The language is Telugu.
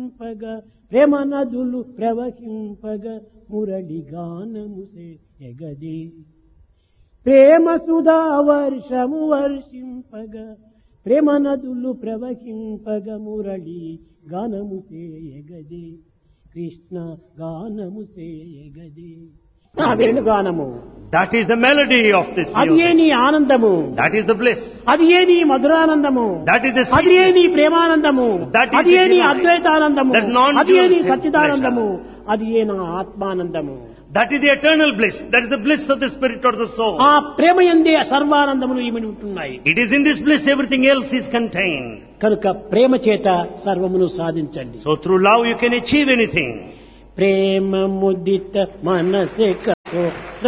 ప్రవహింపగా ప్రేమ నదులు ప్రవహింపగా మురళి గానముసే ఎగదే ప్రేమ సుధా వర్షము వర్షింపగా ప్రేమ నదులు ప్రవహింపగా మురళి గానము సేయగదే కృష్ణ గానము సేయగదే ఆ వేణుగానము That is the melody of this అది ఏ music. నీ ఆనందము That is the bliss. అది ఏ నీ మధురానందము That is the అది ఏ నీ sweetness. ప్రేమానందము That is అది ఏ the నీ delight. అద్వైతానందము That's non-dual అది ఏ నీ pleasure. సచ్చిదానందము అది ఏ నా ఆత్మానందము That is the eternal bliss. That is the bliss of the spirit or the soul. ఆ ప్రేమ ఎందే సర్వానందములు ఇమిడి ఉంటున్నాయి It is in this bliss everything else is contained. కనుక ప్రేమ చేత సర్వమును సాధించండి So through love you can achieve anything. ప్రేమ ముదిత మనసే కో